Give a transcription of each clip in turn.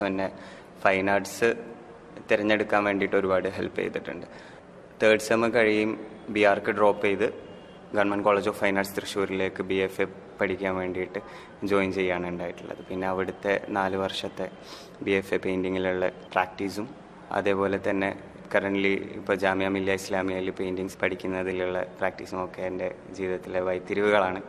പിന്നെ fine arts തിരഞ്ഞെടുക്കാൻ വേണ്ടിയിട്ട് ഒരുപാട് ഹെൽപ്പ് ചെയ്തിട്ടുണ്ട് തേർഡ് സെം കഴിയും ബി ആർക്ക് ഡ്രോപ്പ് ചെയ്ത് government college of fine arts തൃശ്ശൂരിലേക്ക് ബി എഫ് എ പഠിക്കാൻ വേണ്ടിയിട്ട് ജോയിൻ ചെയ്യാണ് ഉണ്ടായിട്ടുള്ളത് പിന്നെ അവിടുത്തെ നാല് വർഷത്തെ ബി എഫ് എ പെയിൻറ്റിങ്ങിലുള്ള പ്രാക്ടീസും അതേപോലെ തന്നെ കറൻ്റ്ലി ഇപ്പോൾ ജാമ്യ മില്യ ഇസ്ലാമിയയിൽ പെയിൻറ്റിങ്സ് പഠിക്കുന്നതിലുള്ള പ്രാക്ടീസും ഒക്കെ എൻ്റെ ജീവിതത്തിലെ വൈത്തിരിവുകളാണ്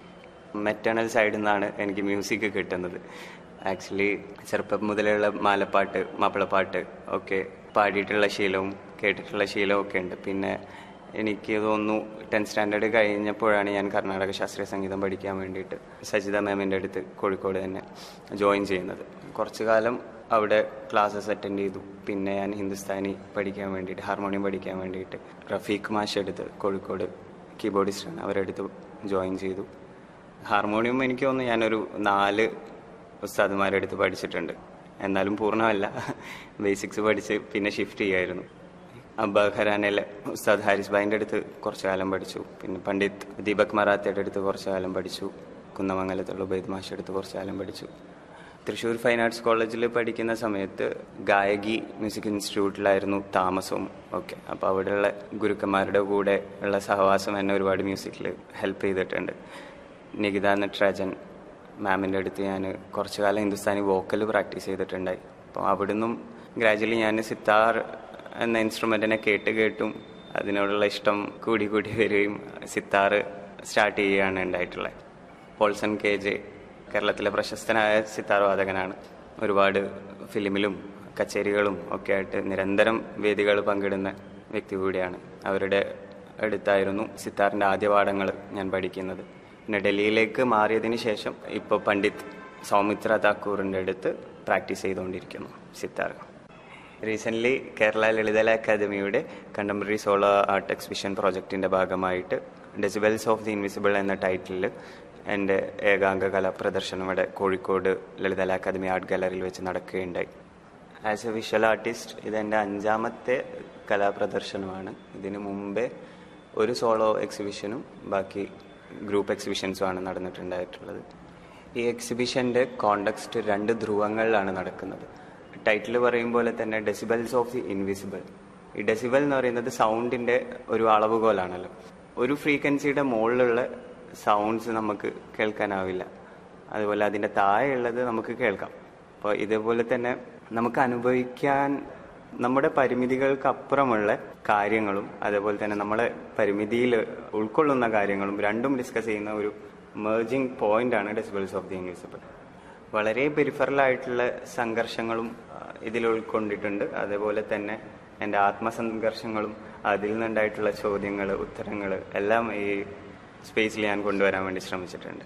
മെറ്റേണൽ സൈഡിൽ നിന്നാണ് എനിക്ക് മ്യൂസിക് കിട്ടുന്നത് ആക്ച്വലി ചെറുപ്പം മുതലുള്ള മാലപ്പാട്ട് മാപ്പിളപ്പാട്ട് ഒക്കെ പാടിയിട്ടുള്ള ശീലവും കേട്ടിട്ടുള്ള ശീലവും ഒക്കെ ഉണ്ട് പിന്നെ എനിക്ക് തോന്നുന്നു ടെൻത്ത് സ്റ്റാൻഡേർഡ് കഴിഞ്ഞപ്പോഴാണ് ഞാൻ കർണാടക ശാസ്ത്രീയ സംഗീതം പഠിക്കാൻ വേണ്ടിയിട്ട് സജിത മാമിൻ്റെ അടുത്ത് കോഴിക്കോട് തന്നെ ജോയിൻ ചെയ്യുന്നത് കുറച്ചു കാലം അവിടെ ക്ലാസ്സസ് അറ്റൻഡ് ചെയ്തു പിന്നെ ഞാൻ ഹിന്ദുസ്ഥാനി പഠിക്കാൻ വേണ്ടിയിട്ട് ഹാർമോണിയം പഠിക്കാൻ വേണ്ടിയിട്ട് റഫീഖ് മാഷ് എടുത്ത് കോഴിക്കോട് കീബോർഡിസ്റ്റാണ് അവരെടുത്ത് ജോയിൻ ചെയ്തു ഹാർമോണിയം എനിക്ക് തോന്നുന്നു ഞാനൊരു നാല് ഉസ്താദുമാരുടെ അടുത്ത് പഠിച്ചിട്ടുണ്ട് എന്നാലും പൂർണ്ണമല്ല ബേസിക്സ് പഠിച്ച് പിന്നെ ഷിഫ്റ്റ് ചെയ്യായിരുന്നു അബ്ബ ഖരാനയിലെ ഉസ്താദ് ഹാരിസ് ഭായിൻ്റെ അടുത്ത് കുറച്ചു കാലം പഠിച്ചു പിന്നെ പണ്ഡിറ്റ് ദീപക് മറാത്തയുടെ അടുത്ത് കുറച്ചു കാലം പഠിച്ചു കുന്നമംഗലത്തുള്ള ഉബൈദ് മാഷ് അടുത്ത് കുറച്ചു കാലം പഠിച്ചു തൃശ്ശൂർ ഫൈൻ ആർട്സ് കോളേജിൽ പഠിക്കുന്ന സമയത്ത് ഗായകി മ്യൂസിക് ഇൻസ്റ്റിറ്റ്യൂട്ടിലായിരുന്നു താമസവും ഒക്കെ അപ്പോൾ അവിടെയുള്ള ഗുരുക്കന്മാരുടെ കൂടെ ഉള്ള സഹവാസം എന്നെ ഒരുപാട് മ്യൂസിക്കിൽ ഹെൽപ്പ് ചെയ്തിട്ടുണ്ട് നികിത നട്രാജൻ മാമിൻ്റെ അടുത്ത് ഞാൻ കുറച്ചു കാലം ഹിന്ദുസ്ഥാനി വോക്കൽ പ്രാക്ടീസ് ചെയ്തിട്ടുണ്ടായി അപ്പോൾ അവിടുന്നും ഗ്രാജുവലി ഞാൻ സിത്താർ എന്ന ഇൻസ്ട്രുമെൻറ്റിനെ കേട്ട് കേട്ടും അതിനോടുള്ള ഇഷ്ടം കൂടി കൂടി വരികയും സിത്താർ സ്റ്റാർട്ട് ചെയ്യുകയാണ് ഉണ്ടായിട്ടുള്ളത് പോൾസൺ കെ ജെ കേരളത്തിലെ പ്രശസ്തനായ സിത്താർ വാദകനാണ് ഒരുപാട് ഫിലിമിലും കച്ചേരികളും ഒക്കെ ആയിട്ട് നിരന്തരം വേദികൾ പങ്കിടുന്ന വ്യക്തി കൂടിയാണ് അവരുടെ അടുത്തായിരുന്നു സിത്താറിൻ്റെ ആദ്യ പാഠങ്ങൾ ഞാൻ പഠിക്കുന്നത് പിന്നെ ഡൽഹിയിലേക്ക് മാറിയതിന് ശേഷം ഇപ്പോൾ പണ്ഡിറ്റ് സൗമിത്ര താക്കൂറിൻ്റെ അടുത്ത് പ്രാക്ടീസ് ചെയ്തുകൊണ്ടിരിക്കുന്നു സിത്താർ റീസെൻ്റ്ലി കേരള ലളിതല അക്കാദമിയുടെ കണ്ടംപററി സോളോ ആർട്ട് എക്സിബിഷൻ പ്രോജക്റ്റിൻ്റെ ഭാഗമായിട്ട് ഡെസിബൽസ് ഓഫ് ദി ഇൻവിസിബിൾ എന്ന ടൈറ്റിലിൽ എൻ്റെ ഏകാംഗ കലാ പ്രദർശനം ഇവിടെ കോഴിക്കോട് ലളിതല അക്കാദമി ആർട്ട് ഗാലറിയിൽ വെച്ച് നടക്കുകയുണ്ടായി ആസ് എ വിഷ്വൽ ആർട്ടിസ്റ്റ് ഇതെൻ്റെ അഞ്ചാമത്തെ കലാപ്രദർശനമാണ് ഇതിനു മുമ്പേ ഒരു സോളോ എക്സിബിഷനും ബാക്കി ഗ്രൂപ്പ് എക്സിബിഷൻസുമാണ് നടന്നിട്ടുണ്ടായിട്ടുള്ളത് ഈ എക്സിബിഷൻ്റെ കോണ്ടക്സ്റ്റ് രണ്ട് ധ്രുവങ്ങളിലാണ് നടക്കുന്നത് ടൈറ്റിൽ പറയും പോലെ തന്നെ ഡെസിബൽസ് ഓഫ് ദി ഇൻവിസിബിൾ ഈ ഡെസിബൽ എന്ന് പറയുന്നത് സൗണ്ടിൻ്റെ ഒരു അളവുകോലാണല്ലോ ഒരു ഫ്രീക്വൻസിയുടെ മുകളിലുള്ള സൗണ്ട്സ് നമുക്ക് കേൾക്കാനാവില്ല അതുപോലെ അതിൻ്റെ താഴെയുള്ളത് നമുക്ക് കേൾക്കാം അപ്പോൾ ഇതേപോലെ തന്നെ നമുക്ക് അനുഭവിക്കാൻ നമ്മുടെ പരിമിതികൾക്ക് അപ്പുറമുള്ള കാര്യങ്ങളും അതേപോലെ തന്നെ നമ്മളെ പരിമിതിയിൽ ഉൾക്കൊള്ളുന്ന കാര്യങ്ങളും രണ്ടും ഡിസ്കസ് ചെയ്യുന്ന ഒരു മേർജിങ് പോയിന്റ് ആണ് ഡെസിബിൾസ് ഓഫ് ദി ഇൻവിസിബിൾ വളരെ പെരിഫറലായിട്ടുള്ള സംഘർഷങ്ങളും ഇതിൽ ഉൾക്കൊണ്ടിട്ടുണ്ട് അതേപോലെ തന്നെ എൻ്റെ ആത്മസംഘർഷങ്ങളും അതിൽ നിന്നുണ്ടായിട്ടുള്ള ചോദ്യങ്ങൾ ഉത്തരങ്ങൾ എല്ലാം ഈ സ്പേസിൽ ഞാൻ കൊണ്ടുവരാൻ വേണ്ടി ശ്രമിച്ചിട്ടുണ്ട്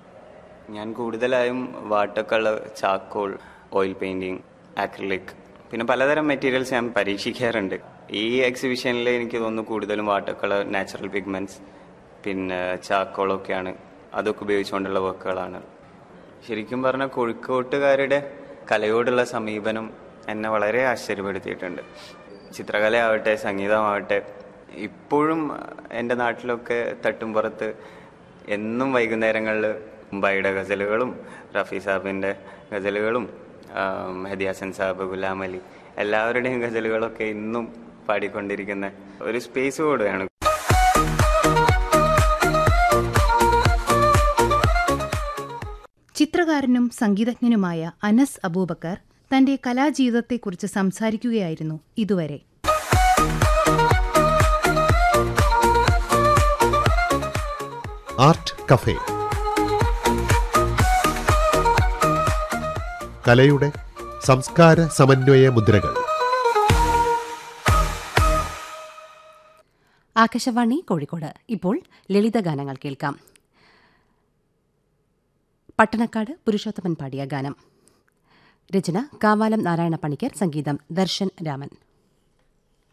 ഞാൻ കൂടുതലായും water colour charcoal oil painting acrylic പിന്നെ പലതരം മെറ്റീരിയൽസ് ഞാൻ പരീക്ഷിക്കാറുണ്ട് ഈ എക്സിബിഷനിൽ എനിക്ക് തോന്നുന്നു കൂടുതലും വാട്ടർ കളർ നാച്ചുറൽ പിഗ്മെൻറ്റ്സ് പിന്നെ ചാക്കോളൊക്കെയാണ് അതൊക്കെ ഉപയോഗിച്ചുകൊണ്ടുള്ള വർക്കുകളാണ് ശരിക്കും പറഞ്ഞാൽ കോഴിക്കോട്ടുകാരുടെ കലയോടുള്ള സമീപനം എന്നെ വളരെ ആശ്ചര്യപ്പെടുത്തിയിട്ടുണ്ട് ചിത്രകലയാവട്ടെ സംഗീതമാവട്ടെ ഇപ്പോഴും എൻ്റെ നാട്ടിലൊക്കെ തട്ടുംപുറത്ത് എന്നും വൈകുന്നേരങ്ങളിൽ മുംബൈയുടെ ഗസലുകളും റഫി സാബിൻ്റെ ഗസലുകളും മെഹദി ഹസൻ സാബ് ഗുലാം അലി എല്ലാവരുടെയും ഗസലുകളൊക്കെ ഇന്നും പാടിക്കൊണ്ടിരിക്കുന്ന ഒരു സ്പേസ് കൂടെയാണ് ചിത്രകാരനും സംഗീതജ്ഞനുമായ അനസ് അബൂബക്കർ തന്റെ കലാജീവിതത്തെക്കുറിച്ച് സംസാരിക്കുകയായിരുന്നു ഇതുവരെ ആർട്ട് കഫേ കലയുടെ സംസ്കാര സമന്വയ മുദ്രകൾ ആകാശവാണി കോഴിക്കോട് ഇപ്പോൾ ലളിതഗാനങ്ങൾ കേൾക്കാം പട്ടണക്കാട് പുരുഷോത്തമൻ പാടിയ ഗാനം രചന കാവാലം നാരായണ പണിക്കർ സംഗീതം ദർശൻ രാമൻ